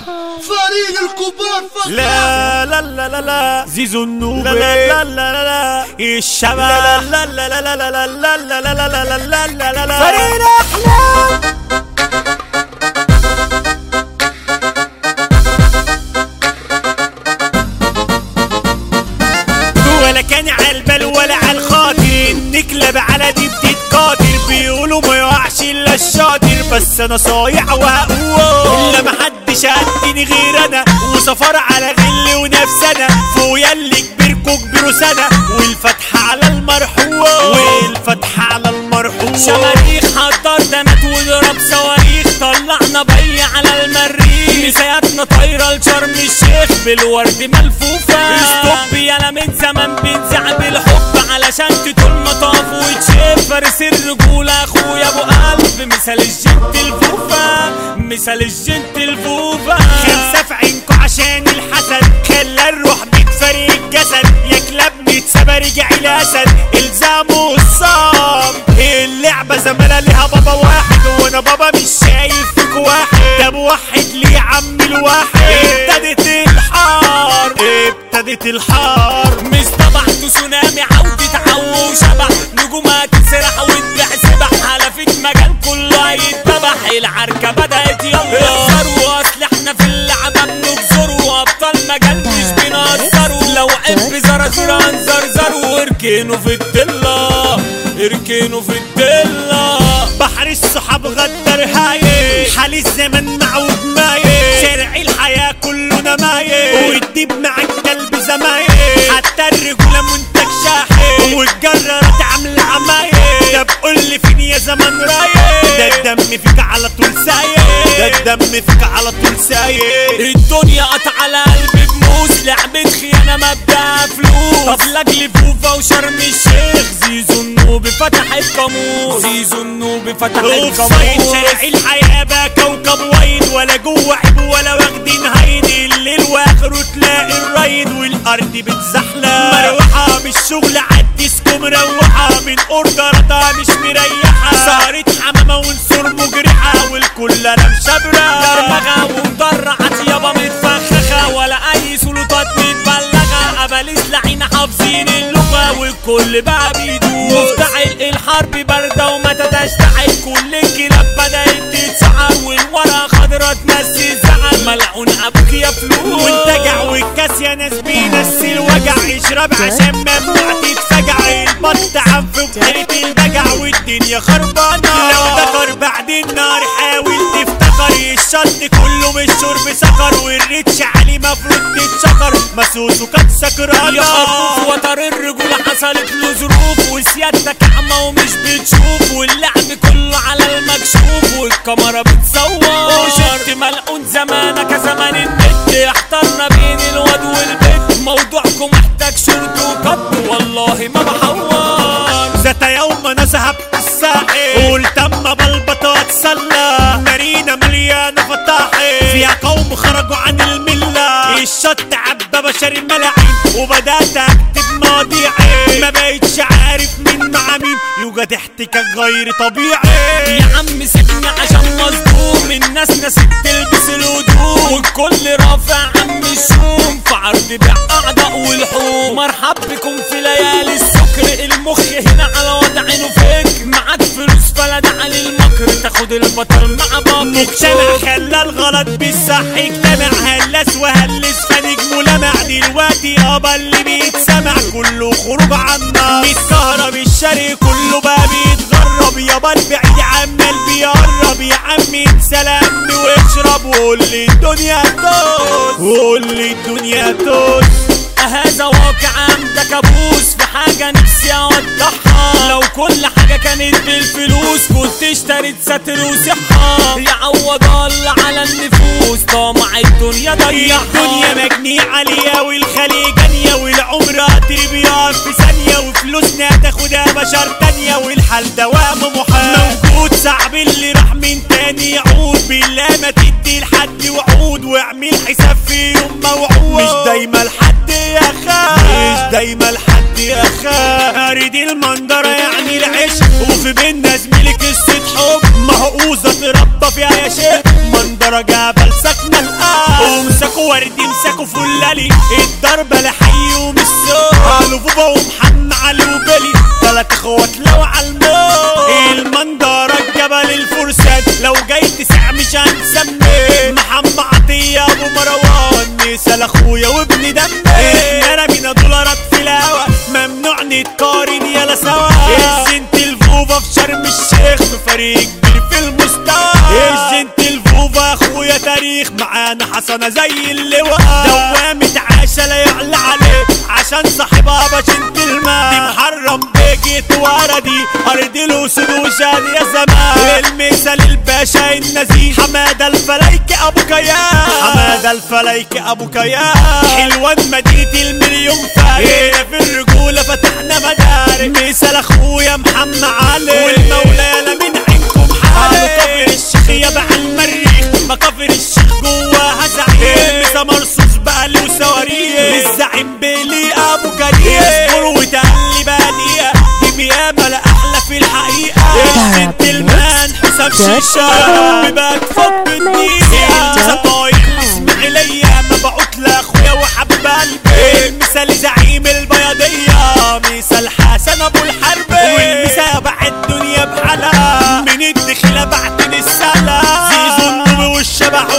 فريق الكبار فقط لا لا لا لا لا زيزو النوبي لا لا لا لا لا الشباب لا لا لا لا لا لا لا لا لا لا لا لا لا لا لا فريق الاحلام ولا كان على البال ولا على الخاطر نكلب على دي بتتقاتل بيقولوا ما يقعش الا الشاطر بس انا صايع وهقوم الا محدش قدني غير انا وسفر على غل ونفس انا فويا اللي كبيركوا كبيروا سنه والفتحه على المرحوم والفتحه على المرحوم شماريخ حضر دمت واضرب صواريخ طلعنا بي على المريخ نسياتنا طايرة لشرم الشيخ بالورد ملفوفة ستوب يالا من زمان بنزع بالحب علشان تطول مطاف وتشيف فارس الرجولة اخويا ابو قلب مثال الجنت الفوفا مثال الجنت الفوفا خمسة في عينكوا عشان الحسد خلى الروح بتفرق الجسد يا كلاب متسابة رجع الاسد الزاموا الصام اللعبة زمالة ليها بابا واحد وانا بابا مش شايف فيك واحد ده موحد ليه عم الواحد ابتدت الحار ابتدت الحار مصطبح تسونامي عودة عو وشبح نجومها تسرح وتبيع سبح على فيك مجال كله هيتذبح العركة بدأت يلا اخسروا اصل احنا في اللعبة بنكسروا ابطال مجال مش بنهزروا لو عب زرازير هنزرزروا اركنوا في الضلة اركنوا في الضلة بحر الصحاب غدر هاي حال الزمن معود ماي شارع الحياة كله نماي والديب مع الكلب زماي حتى الرجولة منتج شاحي والجرارات عاملة عماي طب قول لي فين يا زمان رايق ده الدم فيك على طول سايق ده الدم فيك على طول سايق الدنيا قطع على قلبي بموس لعبة خيانة مبدأ فلوس طب لاجل فوفا وشرم الشيخ زيزو النوبي فتح القاموس زيزو النوبي فتح اوف سايد القاموس شارع الحياة بقى كوكب وايد ولا جوه عيب ولا واخدين هايد الليل واخره تلاقي الرايد والارض بتزحلق مروحة من الشغل عالديسكو مروحة من اوردراتها مش مريحة صارت حمامة ونسور مجرحة والكل انا مشبرة درمغة ومدرعة يابا متفخخة ولا أي سلطات متبلغة أباليس لعينة حافظين اللغة والكل بقى بيدوس مفتعل الحرب باردة وما تشتعل كل الكلاب بدأت تتسعر والورقة خضرا تمسي زعل ملعون أبوك يا فلوس وانتجع والكاس يا ناس بينسي الوجع اشرب عشان ممنوع تتفجع البط عم في بحيرة البجع والدنيا خربانة لو ذكر بعد النار حاول تفتكر الشط كله مش شرب سكر والريتش عليه مفروض تتشكر مسوسه كانت يا سكرانة خروف وتر الرجولة حصلت له ظروف وسيادتك أعمى ومش بتشوف واللعب كله على المكشوف والكاميرا بتصور وشفت ملعون زمانك يا زمان النت احترنا بين الواد والبت موضوعكم محتاج شرط وقط والله ما بحور ذات يوم انا ذهبت الساحل قلت اما بلبط واتسلى مارينا مليانه فطاحل فيها قوم خرجوا عن المله الشط عبى بشر الملاعين وبدات اكتب مواضيعي ما بقتش عارف مين مع مين يوجد احتكاك غير طبيعي يا عم سيبني عشان مصدوم الناس نسيت تلبس الهدوم والكل رافع عم الشوم في عرض بيع اعضاء والحوم مرحب بكم في ليالي السكر المخ هنا على وضع فكر معاك فلوس فلا داعي للمكر تاخد البطل مع بابك مجتمع خلى الغلط بالصح يجتمع هلس وهلس فنجم ولمع دلوقتي يابا اللي بيتسمع كله خروج عنا متكهرب الشرق كله بقى بيتغرب يابا البعيد عمال بيقرب يا عمي سلام واشرب وقول لي الدنيا توس وقول لي الدنيا توس هذا واقع عندك كابوس في حاجة نفسي اوضحها لو كل حاجة كانت بالفلوس كنت اشتريت ستر وصحة يعوض الله على النفوس طمع الدنيا يا ضيعها الدنيا مجني عليا والخليج جانية والعمر قطر بيقف في ثانية وفلوسنا تاخدها بشر تانية والحال دوام محال موجود صعب اللي راح من تاني يعود بالله ما تدي لحد وعود واعمل حساب في يوم موعود مش دايما لحد يا خا مش دايما لحد يا خا اريد المنظرة يعني العشق وفي بينا زميلي قصة حب مهقوزة تربى فيها يا شيخ منظرة ورا جبل سكنة القلب ومسكوا وردي مسكوا فلالي الضربة لحي ومسو قالوا بابا ومحمد علي وبلي تلات اخوات لو على الموت المندرة جبل الفرسان لو جاي تسع مش هنسمي محمد عطية ابو مروان مثال اخويا وابن دمي احنا رمينا دولارات في الهوا ممنوع نتقارن يلا سوا الزنت الفوفا في شرم الشيخ في فريق كبير في المستوى الزنت الفوفا اخويا تاريخ معانا حسنة زي اللواء دوامة عاشة لا يعلى عليه عشان صاحبها بشنت الماء دي محرم بيجيت ورا دي ارض الاسود وشاد يا زمان المثال الباشا النزيه حمادة الفلايك ابو كيان حمادة الفلايك ابو كيان حلوان مدينة المليون فارق هنا في الرجولة فتحنا مدارك مثال اخويا محمد علي والمولى يلا من عينكم حالي كفر الشيخ يا بع المريخ مكافر الشيخ جواها زعيم مسا مرصوص بقلي وصواريخ الزعيم بيلي ابو كريم اصبر وتقلي بادية دي ميامة لا احلى في الحقيقة البنت المان حسام شيشة بقى تفك الدنيا سطايق الاسماعيلية مبعوت لاخويا وحب قلبي المثال زعيم البياضية مثال حسن ابو الحرب والمثال بعد الدنيا بحالها من الدخلة بعتني السلام زيزو النوبي والشبح